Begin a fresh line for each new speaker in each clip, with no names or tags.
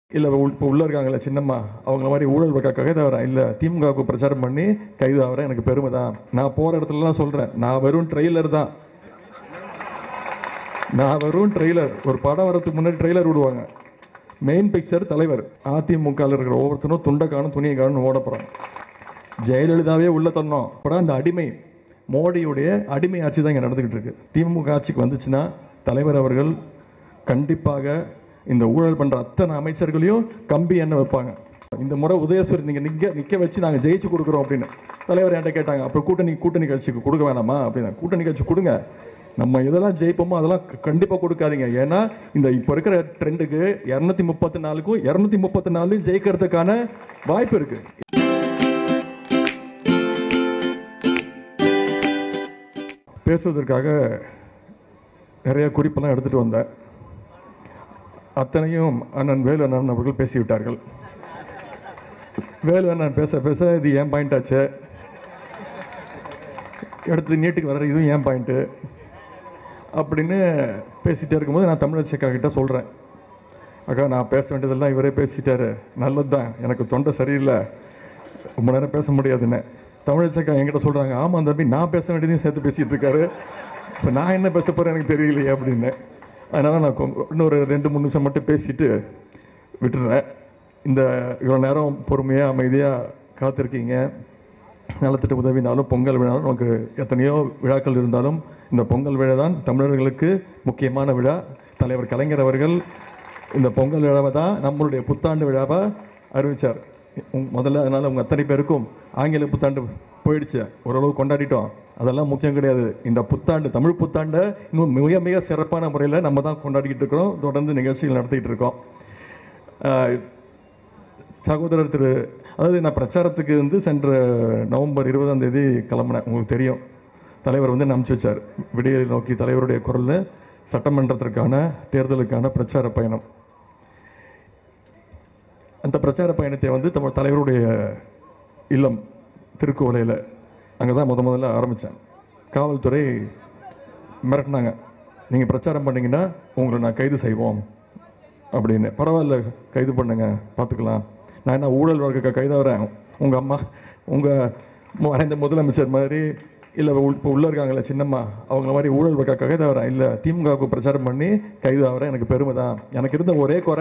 இல்லை இப்போ உள்ளே இருக்காங்களே சின்னம்மா அவங்கள மாதிரி ஊழல் பக்க கைது ஆகிறேன் இல்லை திமுகவுக்கு பிரச்சாரம் பண்ணி கைது ஆகிறேன் எனக்கு பெருமை தான் நான் போகிற இடத்துலலாம் சொல்கிறேன் நான் வெறும் ட்ரெய்லர் தான் நான் வெறும் ட்ரெய்லர் ஒரு படம் வரதுக்கு முன்னாடி ட்ரெய்லர் விடுவாங்க மெயின் பிக்சர் தலைவர் அதிமுகவில் இருக்கிற ஒவ்வொருத்தரும் துண்டை காணும் துணியை காணும் ஓட போகிறாங்க ஜெயலலிதாவே உள்ள தந்தோம் அப்புறம் அந்த அடிமை மோடியுடைய அடிமை ஆட்சி தான் இங்கே நடந்துக்கிட்டு இருக்கு திமுக ஆட்சிக்கு வந்துச்சுன்னா தலைவர் அவர்கள் கண்டிப்பாக இந்த ஊழல் பண்ணுற அத்தனை அமைச்சர்களையும் கம்பி எண்ணெய் வைப்பாங்க இந்த முறை உதயசூரி நீங்கள் நிற்க நிற்க வச்சு நாங்கள் ஜெயிச்சு கொடுக்குறோம் அப்படின்னு தலைவர் என்கிட்ட கேட்டாங்க அப்போ கூட்டணி கூட்டணி கட்சிக்கு கொடுக்க வேணாமா அப்படின்னு கூட்டணி கட்சி கொடுங்க நம்ம எதெல்லாம் ஜெயிப்போமோ அதெல்லாம் கண்டிப்பாக கொடுக்காதீங்க ஏன்னா இந்த இப்போ இருக்கிற ட்ரெண்டுக்கு இரநூத்தி முப்பத்தி நாலுக்கும் இரநூத்தி முப்பத்தி நாலு ஜெயிக்கிறதுக்கான வாய்ப்பு இருக்குது பேசுவதற்காக நிறைய குறிப்பெல்லாம் எடுத்துகிட்டு வந்தேன் அத்தனையும் அண்ணன் வேலு அண்ணன் அவர்கள் பேசிவிட்டார்கள் வேலு அண்ணன் பேச பேச இது ஏன் பாயிண்ட் ஆச்சு அடுத்து நீட்டுக்கு வர்ற இதுவும் ஏன் பாயிண்ட்டு அப்படின்னு பேசிகிட்டே இருக்கும்போது நான் தமிழரசி அக்கா கிட்ட சொல்கிறேன் அக்கா நான் பேச வேண்டியதெல்லாம் இவரே பேசிட்டாரு நல்லது தான் எனக்கு தொண்டை சரியில்லை ரொம்ப நேரம் பேச முடியாதுன்னு தமிழரசி அக்கா என்கிட்ட சொல்கிறாங்க ஆமாம் தம்பி நான் பேச வேண்டியதையும் சேர்த்து பேசிகிட்டு இருக்காரு இப்போ நான் என்ன பேச போகிறேன் எனக்கு தெரியலையே அப்படின்னு அதனால் நான் கொ- இன்னொரு ரெண்டு மூணு நிமிஷம் மட்டும் பேசிட்டு விட்டுறேன் இந்த இவ்வளோ நேரம் பொறுமையாக அமைதியாக காத்திருக்கீங்க நலத்திட்ட உதவினாலும் பொங்கல் விழாலும் நமக்கு எத்தனையோ விழாக்கள் இருந்தாலும் இந்த பொங்கல் விழா தான் தமிழர்களுக்கு முக்கியமான விழா தலைவர் கலைஞர் அவர்கள் இந்த பொங்கல் விழாவை தான் நம்மளுடைய புத்தாண்டு விழாவை அறிவித்தார் முதல்ல அதனால் உங்கள் அத்தனை பேருக்கும் ஆங்கில புத்தாண்டு போயிடுச்சு ஓரளவு கொண்டாடிட்டோம் அதெல்லாம் முக்கியம் கிடையாது இந்த புத்தாண்டு தமிழ் புத்தாண்டை இன்னும் மிக மிக சிறப்பான முறையில் நம்ம தான் கொண்டாடிக்கிட்டு இருக்கிறோம் தொடர்ந்து நிகழ்ச்சிகள் நடத்திக்கிட்டு இருக்கோம் ஆஹ் சகோதரர் திரு அதாவது நான் பிரச்சாரத்துக்கு வந்து சென்ற நவம்பர் இருபதாம் தேதி கிளம்புனேன் உங்களுக்கு தெரியும் தலைவர் வந்து நம்பிச்சு வச்சார் விடியலை நோக்கி தலைவருடைய குரல்னு சட்டமன்றத்திற்கான தேர்தலுக்கான பிரச்சார பயணம் அந்த பிரச்சார பயணத்தை வந்து தமிழ் தலைவருடைய இல்லம் திருக்குவளையில் அங்கே தான் முத முதல்ல ஆரம்பித்தேன் காவல்துறை மிரட்டினாங்க நீங்கள் பிரச்சாரம் பண்ணீங்கன்னா உங்களை நான் கைது செய்வோம் அப்படின்னு பரவாயில்ல கைது பண்ணுங்க பார்த்துக்கலாம் நான் என்ன ஊழல் வழக்கு கைதாகிறேன் உங்கள் அம்மா உங்கள் மறைந்த முதலமைச்சர் மாதிரி இல்லை இப்போ உள்ளே இருக்காங்களே சின்னம்மா அவங்கள மாதிரி ஊழல் வழக்க கைதாகிறேன் இல்லை திமுகவுக்கு பிரச்சாரம் பண்ணி கைதாகிறேன் எனக்கு பெருமை தான் எனக்கு இருந்த ஒரே குறை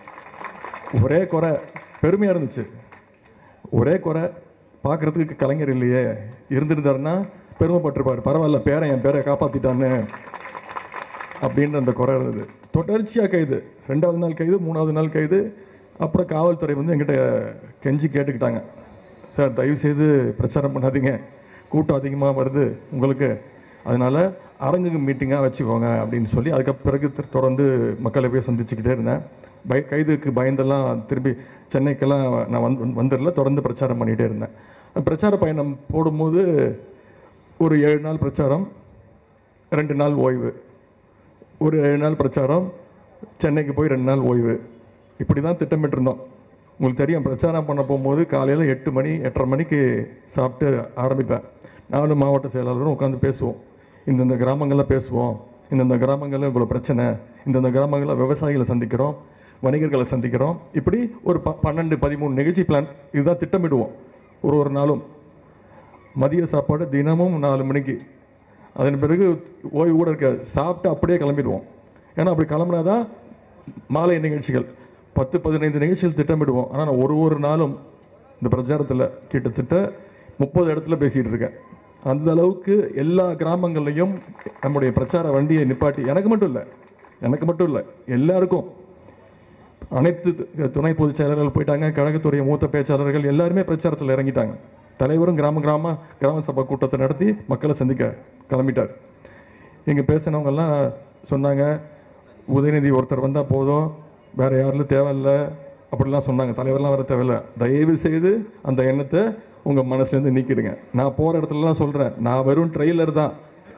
ஒரே குறை பெருமையாக இருந்துச்சு ஒரே குறை பார்க்குறதுக்கு கலைஞர் இல்லையே இருந்திருந்தாருன்னா பெருமைப்பட்டிருப்பார் பரவாயில்ல பேரன் என் பேரை காப்பாற்றிட்டான்னு அப்படின்ற அந்த குறை இருந்தது தொடர்ச்சியாக கைது ரெண்டாவது நாள் கைது மூணாவது நாள் கைது அப்புறம் காவல்துறை வந்து எங்கிட்ட கெஞ்சி கேட்டுக்கிட்டாங்க சார் தயவுசெய்து பிரச்சாரம் பண்ணாதீங்க கூட்டம் அதிகமாக வருது உங்களுக்கு அதனால் அரங்கு மீட்டிங்காக வச்சுக்கோங்க அப்படின்னு சொல்லி அதுக்கு பிறகு தி- தொடர்ந்து மக்களை போய் சந்திச்சுக்கிட்டே இருந்தேன் பய கைதுக்கு பயந்தெல்லாம் திரும்பி சென்னைக்கெல்லாம் நான் வந்து வந்துடல தொடர்ந்து பிரச்சாரம் பண்ணிகிட்டே இருந்தேன் பிரச்சார பயணம் போடும்போது ஒரு ஏழு நாள் பிரச்சாரம் ரெண்டு நாள் ஓய்வு ஒரு ஏழு நாள் பிரச்சாரம் சென்னைக்கு போய் ரெண்டு நாள் ஓய்வு இப்படி தான் திட்டமிட்டிருந்தோம் உங்களுக்கு தெரியும் பிரச்சாரம் பண்ண போகும்போது காலையில் எட்டு மணி எட்டரை மணிக்கு சாப்பிட்டு ஆரம்பிப்பேன் நானும் மாவட்ட செயலாளரும் உட்காந்து பேசுவோம் இந்தந்த கிராமங்களில் பேசுவோம் இந்தந்த கிராமங்களில் இவ்வளோ பிரச்சனை இந்தந்த கிராமங்களில் விவசாயிகளை சந்திக்கிறோம் வணிகர்களை சந்திக்கிறோம் இப்படி ஒரு ப பன்னெண்டு பதிமூணு நிகழ்ச்சி பிளான் இதுதான் திட்டமிடுவோம் ஒரு ஒரு நாளும் மதிய சாப்பாடு தினமும் நாலு மணிக்கு அதன் பிறகு ஓய்வு கூட இருக்காது சாப்பிட்டு அப்படியே கிளம்பிடுவோம் ஏன்னா அப்படி கிளம்புனா தான் மாலை நிகழ்ச்சிகள் பத்து பதினைந்து நிகழ்ச்சிகள் திட்டமிடுவோம் ஆனால் நான் ஒரு ஒரு நாளும் இந்த பிரச்சாரத்தில் கிட்டத்தட்ட முப்பது இடத்துல பேசிகிட்டு இருக்கேன் அந்த அளவுக்கு எல்லா கிராமங்கள்லையும் நம்முடைய பிரச்சார வண்டியை நிப்பாட்டி எனக்கு மட்டும் இல்லை எனக்கு மட்டும் இல்லை எல்லாருக்கும் அனைத்து து- துணை பொதுச் செயலாளர்கள் போயிட்டாங்க கழகத்துடைய மூத்த பேச்சாளர்கள் எல்லாருமே பிரச்சாரத்தில் இறங்கிட்டாங்க தலைவரும் கிராம கிராம கிராம சபை கூட்டத்தை நடத்தி மக்களை சந்திக்க கிளம்பிட்டார் இங்கே பேசினவங்கெல்லாம் சொன்னாங்க உதயநிதி ஒருத்தர் வந்தால் போதும் வேற யாரும் தேவையில்லை அப்படிலாம் சொன்னாங்க தலைவர்லாம் வர தேவையில்லை தயவு செய்து அந்த எண்ணத்தை உங்கள் மனசுலேருந்து நீக்கிடுங்க நான் போகிற இடத்துலலாம் சொல்கிறேன் நான் வெறும் ட்ரெய்லர் தான்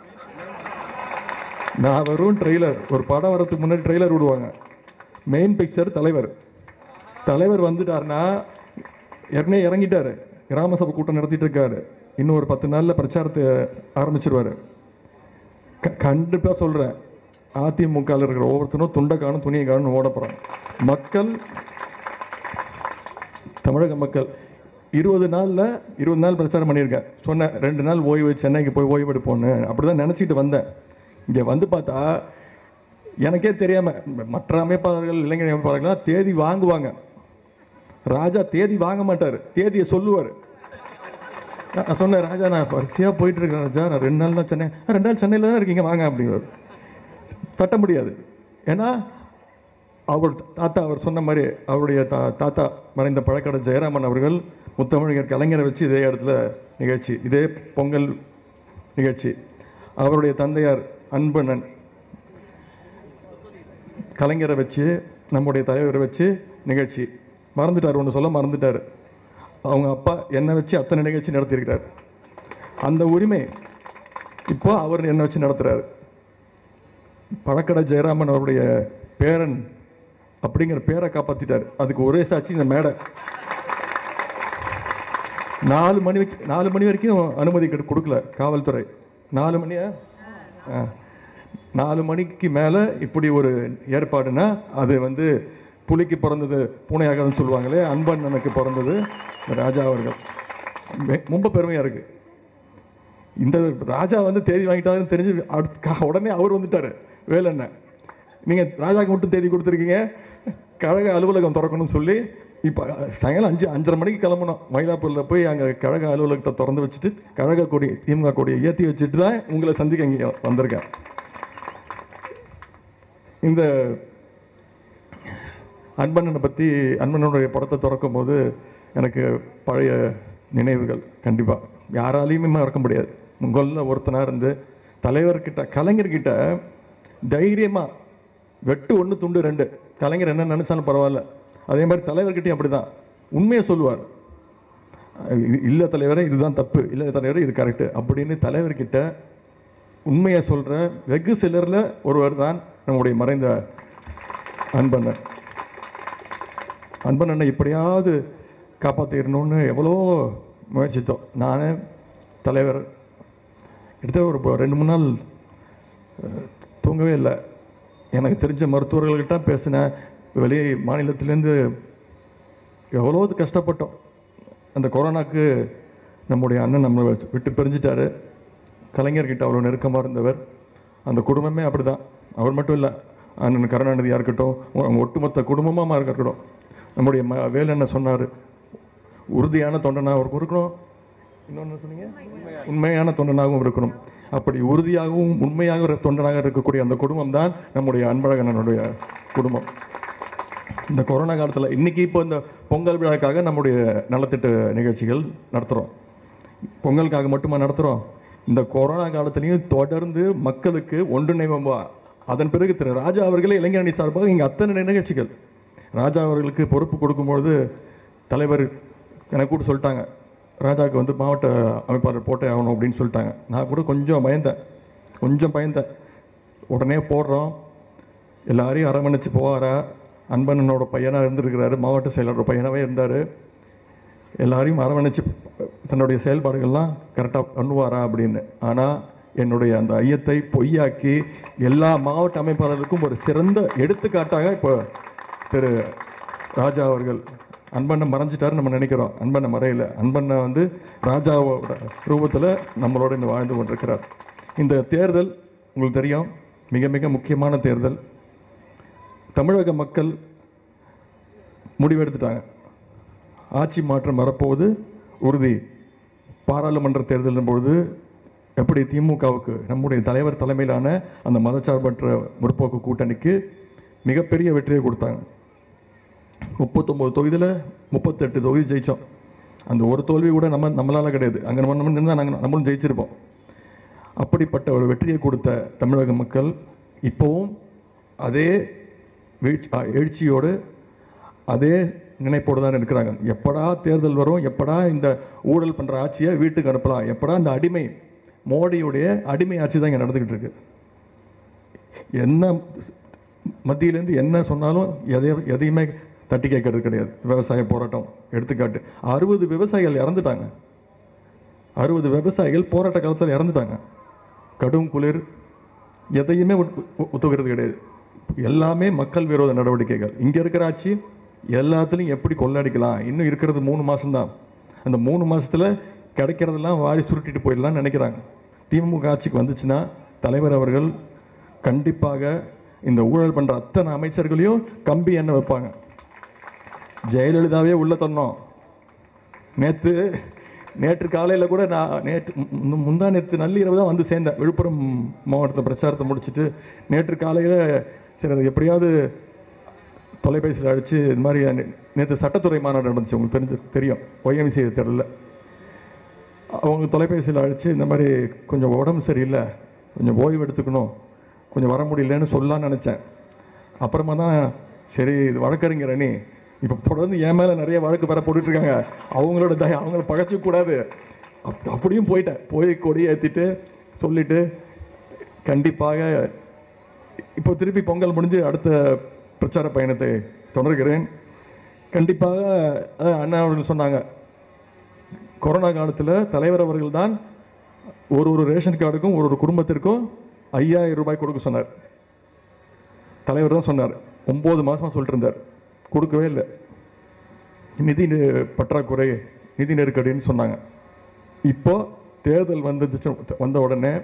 நான் வெறும் ட்ரெய்லர் ஒரு படம் வரதுக்கு முன்னாடி ட்ரெய்லர் விடுவாங்க மெயின் பிக்சர் தலைவர் தலைவர் வந்துட்டாருன்னா ஏற்கனவே இறங்கிட்டாரு கிராம சபை கூட்டம் நடத்திட்டு இருக்காரு இன்னும் ஒரு பத்து நாளில் பிரச்சாரத்தை ஆரம்பிச்சிருவாரு க கண்டிப்பாக சொல்கிறேன் அதிமுகவில் இருக்கிற ஒவ்வொருத்தரும் துண்டை காணும் துணியை காணும் ஓட போகிறாங்க மக்கள் தமிழக மக்கள் இருபது நாளில் இருபது நாள் பிரச்சாரம் பண்ணியிருக்கேன் சொன்னேன் ரெண்டு நாள் ஓய்வு சென்னைக்கு போய் ஓய்வு எடுப்போன்னு அப்படி தான் நினச்சிட்டு வந்தேன் இங்கே வந்து பார்த்தா எனக்கே தெரியாமல் மற்ற அமைப்பாளர்கள் இளைஞர் அமைப்பாளர்கள்லாம் தேதி வாங்குவாங்க ராஜா தேதி வாங்க மாட்டார் தேதியை சொல்லுவார் நான் சொன்னேன் ராஜா நான் வரிசையாக போயிட்டு இருக்கேன் ராஜா நான் ரெண்டு நாள் தான் சென்னை "ஆ, ரெண்டு நாள் சென்னையில் தான் இருக்கீங்க வாங்க அப்படிங்கிறார் தட்ட முடியாது ஏன்னா அவர் தாத்தா அவர் சொன்ன மாதிரி அவருடைய தா தாத்தா மறைந்த பழக்கடை ஜெயராமன் அவர்கள் முத்தமிழர் கலைஞரை வச்சு இதே இடத்துல நிகழ்ச்சி இதே பொங்கல் நிகழ்ச்சி அவருடைய தந்தையார் அன்பண்ணன் கலைஞரை வச்சு நம்முடைய தலைவரை வச்சு நிகழ்ச்சி மறந்துட்டார் ஒன்று சொல்ல மறந்துட்டார் அவங்க அப்பா என்னை வச்சு அத்தனை நிகழ்ச்சி நடத்தியிருக்கிறார் அந்த உரிமை இப்போ அவர் என்னை வச்சு நடத்துகிறார் பழக்கடை ஜெயராமன் அவருடைய பேரன் அப்படிங்கிற பேரை காப்பாற்றிட்டார் அதுக்கு ஒரே சாட்சி இந்த மேடை நாலு மணி வரைக்கும் நாலு மணி வரைக்கும் அனுமதி கொடு- கொடுக்கல காவல்துறை நாலு மணியா ஆ. நாலு மணிக்கு மேலே இப்படி ஒரு ஏற்பாடுனா அது வந்து புலிக்கு பிறந்தது பூனையாகன்னு சொல்லுவாங்களே அன்பன் எனக்கு பிறந்தது இந்த ராஜா அவர்கள் மெ- ரொம்ப பெருமையாக இருக்குது இந்த ராஜா வந்து தேதி வாங்கிட்டாருன்னு தெரிஞ்சு அடுத்து கா- உடனே அவர் வந்துட்டார் வேலண்ணன் நீங்கள் ராஜாக்கு மட்டும் தேதி கொடுத்துருக்கீங்க கழக அலுவலகம் திறக்கணும்னு சொல்லி இப்போ சாயங்காலம் அஞ்சு அஞ்சரை மணிக்கு கிளம்பணும் மயிலாப்பூரில் போய் அங்கே கழக அலுவலகத்தை திறந்து வச்சுட்டு கழக கொடி திமுக கொடியை ஏற்றி வச்சுட்டு தான் உங்களை சந்திக்க இங்கே வந்திருக்கேன் இந்த அன்பண்ணனை பற்றி அன்பனுடைய படத்தை திறக்கும் போது எனக்கு பழைய நினைவுகள் கண்டிப்பாக யாராலையுமே மறக்க முடியாது உங்களில் ஒருத்தனாக இருந்து தலைவர்கிட்ட கலைஞர்கிட்ட தைரியமாக வெட்டு ஒன்று துண்டு ரெண்டு கலைஞர் என்ன நினச்சாலும் பரவாயில்ல அதே மாதிரி தலைவர்கிட்டயும் அப்படி தான் உண்மையை சொல்லுவார் இல்லை தலைவரே இதுதான் தப்பு இல்லை தலைவரே இது கரெக்டு அப்படின்னு தலைவர்கிட்ட உண்மையை சொல்கிற வெகு சிலரில் ஒருவர் தான் நம்முடைய மறைந்த அன்பண்ணன் அன்பண்ணனை எப்படியாவது காப்பாற்றிடணும்னு எவ்வளோ முயற்சித்தோம் நான் தலைவர் கிட்டத்தட்ட ஒரு இப்போ ரெண்டு மூணு நாள் அஹ், தூங்கவே இல்லை எனக்கு தெரிஞ்ச மருத்துவர்கள்கிட்ட பேசினேன் வெளி மாநிலத்திலேருந்து எவ்வளோ கஷ்டப்பட்டோம் அந்த கொரோனாக்கு நம்முடைய அண்ணன் நம்ம விட்டு பிரிஞ்சிட்டாரு கலைஞர்கிட்ட அவ்வளோ நெருக்கமாக இருந்தவர் அந்த குடும்பமே அப்படி தான் அவர் மட்டும் இல்லை அண்ணன் கருணாநிதியாக இருக்கட்டும் அவங்க ஒட்டுமொத்த குடும்பமாக இருக்கட்டும் நம்முடைய ம வேலண்ணன் சொன்னார் உறுதியான தொண்டனாக அவருக்கு இருக்கணும் இன்னொன்று சொன்னீங்க உண்மையான தொண்டனாகவும் இருக்கணும் அப்படி உறுதியாகவும் உண்மையாக ஒரு தொண்டனாக இருக்கக்கூடிய அந்த குடும்பம் தான் நம்முடைய அன்பழகனனுடைய குடும்பம் இந்த கொரோனா காலத்தில் இன்னைக்கு இப்போ இந்த பொங்கல் விழாக்காக நம்முடைய நலத்திட்ட நிகழ்ச்சிகள் நடத்துகிறோம் பொங்கலுக்காக மட்டுமா நடத்துகிறோம் இந்த கொரோனா காலத்துலேயும் தொடர்ந்து மக்களுக்கு ஒன்றிணைவா அதன் பிறகு திரு ராஜா அவர்களே இளைஞரணி சார்பாக இங்கே அத்தனை நிகழ்ச்சிகள் ராஜா அவர்களுக்கு பொறுப்பு கொடுக்கும்பொழுது தலைவர் எனக்கு கூட சொல்லிட்டாங்க ராஜாவுக்கு வந்து மாவட்ட அமைப்பாளர் போட்டே ஆகணும் அப்படின்னு சொல்லிட்டாங்க நான் கூட கொஞ்சம் பயந்தேன் கொஞ்சம் பயந்தேன் உடனே போடுறோம் எல்லாரையும் அரவணைச்சு போவாரா அன்பனனோட பையனாக இருந்திருக்கிறாரு மாவட்ட செயலாளர் பையனாகவே இருந்தார் எல்லாரையும் அரவணைச்சு தன்னுடைய செயல்பாடுகள்லாம் கரெக்டாக பண்ணுவாரா அப்படின்னு ஆனால் என்னுடைய அந்த ஐயத்தை பொய்யாக்கி எல்லா மாவட்ட அமைப்பாளருக்கும் ஒரு சிறந்த எடுத்துக்காட்டாக இப்போ திரு ராஜா அவர்கள் அன்பண்ணை மறைஞ்சிட்டாரு நம்ம நினைக்கிறோம் அன்பண்ணை மறையல அன்பண்ணை வந்து ராஜாவோட ரூபத்தில் நம்மளோட இந்த வாழ்ந்து கொண்டிருக்கிறார் இந்த தேர்தல் உங்களுக்கு தெரியும் மிக மிக முக்கியமான தேர்தல் தமிழக மக்கள் முடிவெடுத்துட்டாங்க ஆட்சி மாற்றம் வரப்போவது உறுதி பாராளுமன்ற தேர்தலின் பொழுது எப்படி திமுகவுக்கு நம்முடைய தலைவர் தலைமையிலான அந்த மதச்சார்பற்ற முற்போக்கு கூட்டணிக்கு மிகப்பெரிய வெற்றியை கொடுத்தாங்க முப்பத்தொம்போது தொகுதியில் முப்பத்தெட்டு தொகுதி ஜெயித்தோம் அந்த ஒரு தோல்வி கூட நம்ம நம்மளால் கிடையாது அங்கே நம்ம நம்ம நின்று நாங்கள் நம்மளும் ஜெயிச்சிருப்போம் அப்படிப்பட்ட ஒரு வெற்றியை கொடுத்த தமிழக மக்கள் இப்போவும் அதே வீழ்ச்சி ஆ, எழுச்சியோடு அதே நினைப்போடு தான் இருக்கிறாங்க எப்படா தேர்தல் வரும் எப்படா இந்த ஊழல் பண்ணுற ஆட்சியை வீட்டுக்கு அனுப்பலாம் எப்படா இந்த அடிமை மோடியுடைய அடிமை ஆட்சி தான் இங்கே நடந்துக்கிட்டு இருக்கு என்ன மத்தியிலேருந்து என்ன சொன்னாலும் எதைய எதையுமே தட்டி கேட்கறது கிடையாது விவசாய போராட்டம் எடுத்துக்காட்டு அறுபது விவசாயிகள் இறந்துட்டாங்க அறுபது விவசாயிகள் போராட்ட காலத்தில் இறந்துட்டாங்க கடும் குளிர் எதையுமே ஒத்து- ஒ- ஒத்துக்கிறது கிடையாது எல்லாமே மக்கள் விரோத நடவடிக்கைகள் இங்கே இருக்கிற ஆட்சி எல்லாத்துலேயும் எப்படி கொள்ளடிக்கலாம் இன்னும் இருக்கிறது மூணு மாதம்தான் அந்த மூணு மாசத்துல கிடைக்கிறதெல்லாம் வாரி சுருட்டிட்டு போயிடலாம்னு நினைக்கிறாங்க திமுக ஆட்சிக்கு வந்துச்சுன்னா தலைவர் அவர்கள் கண்டிப்பாக இந்த ஊழல் பண்ணுற அத்தனை அமைச்சர்களையும் கம்பி எண்ணெய் வைப்பாங்க ஜெயலலிதாவே உள்ள தந்தோம் நேற்று நேற்று காலையில் கூட நான் நேற்று மு- முந்தா நேற்று நள்ளிரவு தான் வந்து சேர்ந்தேன் விழுப்புரம் மாவட்டத்தில் பிரச்சாரத்தை முடிச்சுட்டு நேற்று காலையில் சரி அது எப்படியாவது தொலைபேசியில் அடித்து இது மாதிரி நேற்று சட்டத்துறை மாநாடு நடந்துச்சு உங்களுக்கு தெரிஞ்சு தெரியும் ஒய்எம்சி தெரியல அவங்க தொலைபேசியில் அழைச்சி இந்த மாதிரி கொஞ்சம் உடம்பு சரியில்லை கொஞ்சம் ஓய்வு எடுத்துக்கணும் கொஞ்சம் வர முடியலன்னு சொல்லலாம்னு நினச்சேன் அப்புறமா தான் சரி இது வழக்கறிஞர் அணி இப்போ தொடர்ந்து என் மேலே நிறைய வழக்கு வர போட்டுட்ருக்காங்க அவங்களோட தய அவங்கள பகச்சிக்க கூடாது அப் அப்படியும் போயிட்டேன் போய் கொடி ஏற்றிட்டு சொல்லிட்டு கண்டிப்பாக இப்போ திருப்பி பொங்கல் முடிஞ்சு அடுத்த பிரச்சார பயணத்தை தொடர்கிறேன் கண்டிப்பாக அஹ், அண்ணா அவர்கள் சொன்னாங்க கொரோனா காலத்தில் தலைவர் அவர்கள் தான் ஒரு ஒரு ரேஷன் கார்டுக்கும் ஒரு ஒரு குடும்பத்திற்கும் ஐயாயிரம் ரூபாய் கொடுக்க சொன்னார் தலைவர் தான் சொன்னார் ஒம்பது மாசமா சொல்லிட்டு இருந்தார் கொடுக்கவே இல்லை நிதி நெ- பற்றாக்குறை நிதி நெருக்கடின்னு சொன்னாங்க இப்போ தேர்தல் வந்துச்சு வந்த உடனே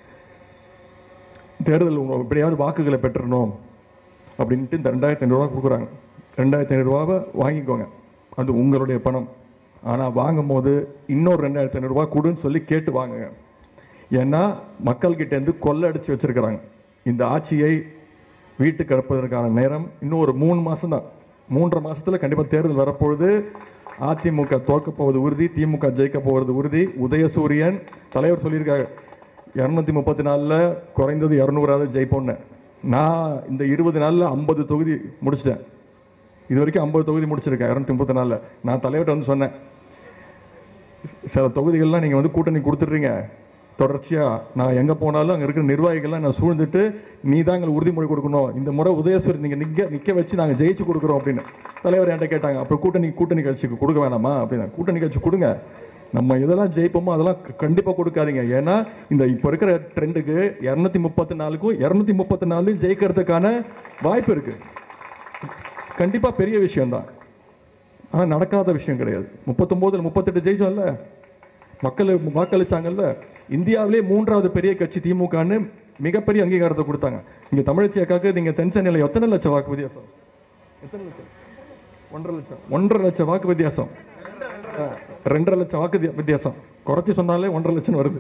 தேர்தல் உங்க எப்படியாவது வாக்குகளை பெற்றணும் அப்படின்ட்டு இந்த ரெண்டாயிரத்தி ஐநூறுரூவா கொடுக்குறாங்க ரெண்டாயிரத்தி ஐநூறுரூவாவை வாங்கிக்கோங்க அது உங்களுடைய பணம் ஆனால் வாங்கும்போது இன்னொரு ரெண்டாயிரத்தி ஐநூறுரூவா கொடுன்னு சொல்லி கேட்டு வாங்குங்க ஏன்னா மக்கள்கிட்டேருந்து கொள்ளை அடிச்சு வச்சிருக்கிறாங்க இந்த ஆட்சியை வீட்டுக்கு அனுப்புவதற்கான நேரம் இன்னும் ஒரு மூணு மாதம் தான் மூன்றரை மாசத்துல கண்டிப்பாக தேர்தல் வரப்பொழுது அதிமுக தோற்க போவது உறுதி திமுக ஜெயிக்க போவது உறுதி உதயசூரியன் தலைவர் சொல்லியிருக்காங்க இரநூத்தி முப்பத்தி நாலில் குறைந்தது இரநூறாவது ஜெயிப்போன்னு நான் இந்த இருபது நாளில் ஐம்பது தொகுதி முடிச்சிட்டேன் இது வரைக்கும் ஐம்பது தொகுதி முடிச்சிருக்கேன் இரநூத்தி முப்பத்தி நாலில் நான் தலைவர்கிட்ட வந்து சொன்னேன் சில தொகுதிகள்லாம் நீங்கள் வந்து கூட்டணி கொடுத்துட்றீங்க தொடர்ச்சியாக நான் எங்கே போனாலும் அங்கே இருக்கிற நிர்வாகிகள்லாம் நான் சூழ்ந்துட்டு நீ தான் எங்களுக்கு உறுதிமொழி கொடுக்கணும் இந்த முறை உதயசூரி நீங்கள் நிற்க நிற்க வச்சு நாங்கள் ஜெயிச்சு கொடுக்குறோம் அப்படின்னு தலைவர் என்கிட்ட கேட்டாங்க அப்போ கூட்டணி கூட்டணி கட்சிக்கு கொடுக்க வேணாமா அப்படின்னு கூட்டணி கட்சி கொடுங்க நம்ம இதெல்லாம் ஜெயிப்போமோ அதெல்லாம் கண்டிப்பாக கொடுக்காதீங்க ஏன்னா இந்த இப்போ இருக்கிற ட்ரெண்டுக்கு இரநூத்தி முப்பத்தி நாலுக்கும் இரநூத்தி முப்பத்தி நாலையும் ஜெயிக்கிறதுக்கான வாய்ப்பு இருக்குது கண்டிப்பாக பெரிய விஷயம்தான் ஆனால் நடக்காத விஷயம் கிடையாது முப்பத்தொம்போதில் முப்பத்தெட்டு ஜெயிச்சோம்ல மக்கள் வாக்களிச்சாங்கல்ல இந்தியாவிலே மூன்றாவது பெரிய கட்சி திமுகன்னு மிகப்பெரிய அங்கீகாரத்தை கொடுத்தாங்க இங்கே தமிழச்சி அக்காக்கு நீங்கள் தென் சென்னையில் எத்தனை லட்சம் வாக்கு வித்தியாசம் எத்தனை லட்சம் ஒன்றரை லட்சம் ஒன்றரை லட்சம் வாக்கு வித்தியாசம் ஆ, ரெண்டரை லட்சம் வாக்கு வித்தியா- வித்தியாசம் குறைச்சி சொன்னாலே ஒன்றரை லட்சம் வருது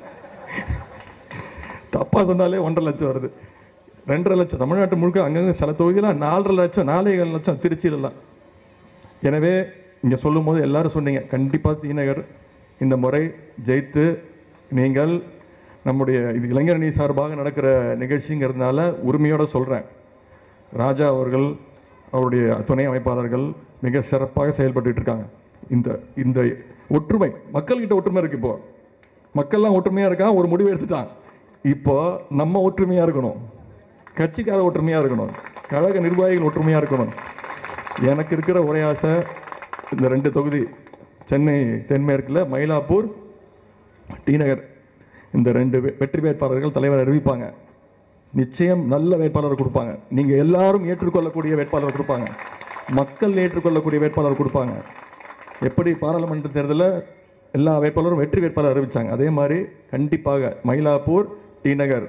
தப்பா சொன்னாலே ஒன்றரை லட்சம் வருது ரெண்டரை லட்சம் தமிழ்நாட்டு முழுக்க அங்கங்க சில தொகுதியில் நாலரை லட்சம் நாலே ஏழு லட்சம் திருச்சியிலலாம் எனவே இங்கே சொல்லும்போது எல்லாரும் சொன்னீங்க கண்டிப்பாக தீநகர் இந்த முறை ஜெயித்து நீங்கள் நம்முடைய இது இளைஞரணி சார்பாக நடக்கிற நிகழ்ச்சிங்கிறதுனால உரிமையோட சொல்கிறேன் ராஜா அவர்கள் அவருடைய துணை அமைப்பாளர்கள் மிக சிறப்பாக செயல்பட்டுட்டு இருக்காங்க இந்த இந்த ஒற்றுமை மக்கள்கிட்ட ஒற்றுமை இருக்கு இப்போ மக்கள்லாம் ஒற்றுமையாக இருக்கான் ஒரு முடிவு எடுத்துட்டான் இப்போ நம்ம ஒற்றுமையாக இருக்கணும் கட்சிக்கார ஒற்றுமையாக இருக்கணும் கழக நிர்வாகிகள் ஒற்றுமையாக இருக்கணும் எனக்கு இருக்கிற ஒரே ஆசை இந்த ரெண்டு தொகுதி சென்னை தென்மேற்கில் மயிலாப்பூர் டி நகர் இந்த ரெண்டு வெ- வெற்றி வேட்பாளர்கள் தலைவர் அறிவிப்பாங்க நிச்சயம் நல்ல வேட்பாளர் கொடுப்பாங்க நீங்க எல்லாரும் ஏற்றுக்கொள்ளக்கூடிய வேட்பாளர் கொடுப்பாங்க மக்கள் ஏற்றுக்கொள்ளக்கூடிய வேட்பாளர் கொடுப்பாங்க எப்படி பாராளுமன்ற தேர்தலில் எல்லா வேட்பாளரும் வெற்றி வேட்பாளர் அறிவிச்சாங்க அதே மாதிரி கண்டிப்பாக மயிலாப்பூர் டி நகர்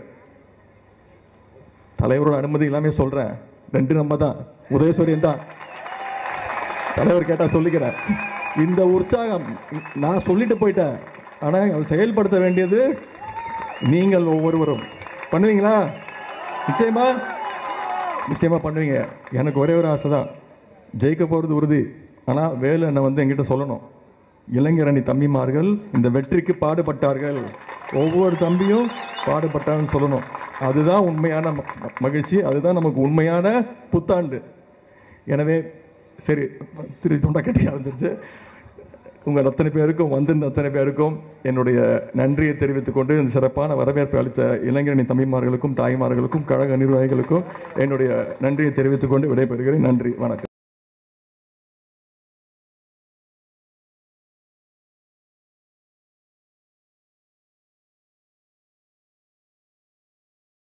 தலைவரோட அனுமதி எல்லாமே சொல்றேன் ரெண்டு நம்ம தான் உதயசூரியன் தான் தலைவர் கேட்டா சொல்லிக்கிறேன் இந்த உற்சாகம் நான் சொல்லிட்டு போயிட்டேன் ஆனால் அதை செயல்படுத்த வேண்டியது நீங்கள் ஒவ்வொருவரும் பண்ணுவீங்களா நிச்சயமா நிச்சயமா பண்ணுவீங்க எனக்கு ஒரே ஒரு ஆசை தான் ஜெயிக்க போகிறது உறுதி ஆனால் வேலு என்னை வந்து என்கிட்ட சொல்லணும் இளைஞரணி தம்பிமார்கள் இந்த வெற்றிக்கு பாடுபட்டார்கள் ஒவ்வொரு தம்பியும் பாடுபட்டாங்கன்னு சொல்லணும் அதுதான் உண்மையான ம- ம- மகிழ்ச்சி அதுதான் நமக்கு உண்மையான புத்தாண்டு எனவே சரி திரு தொண்டை கட்டி ஆரம்பிச்சிருச்சு உங்கள் அத்தனை பேருக்கும் வந்திருந்த அத்தனை பேருக்கும் என்னுடைய நன்றியை தெரிவித்துக் கொண்டு இந்த சிறப்பான வரவேற்பை அளித்த இளைஞரணி தம்பிமார்களுக்கும் தாய்மார்களுக்கும் கழக நிர்வாகிகளுக்கும் என்னுடைய நன்றியை தெரிவித்துக் கொண்டு விடைபெறுகிறேன் நன்றி வணக்கம்